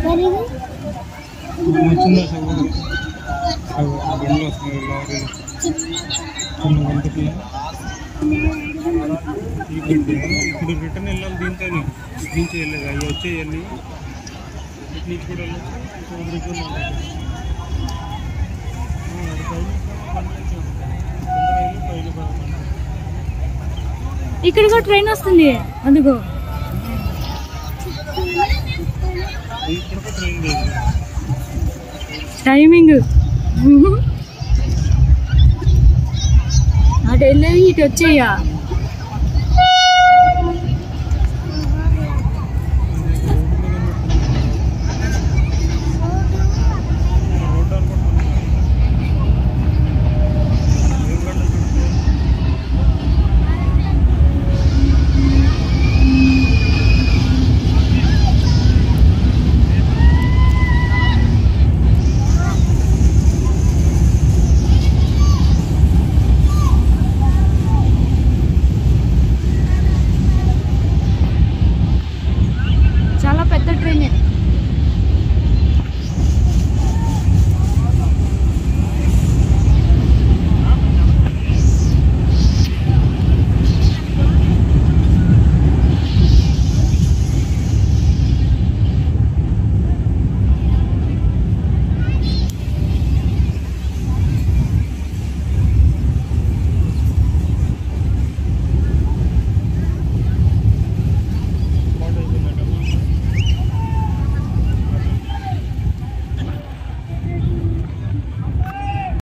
చిన్న సగం బండ్లు వస్తున్నాయి లారీలు చిన్న గంటకి ఇప్పుడు రిటర్న్ వెళ్ళాలి దీంతోనే ఇటు నుంచి వెళ్ళేది అవి వచ్చేయాలి ఇటు నుంచి కూడా వెళ్ళచ్చు ఇప్పుడు రిటర్న్ వెళ్ళాలి. ఆ, అది పైన బండ్లు అయితే ఉంటాయి. కింద రైలు, పైన బండ్లు. ఇక్కడ కూడా ట్రైన్ వస్తుంది అందుకో ఇక్కడ కూడా ట్రైన్ లేదు టైమింగ్ అటు వెళ్ళేది ఇటు వచ్చేయ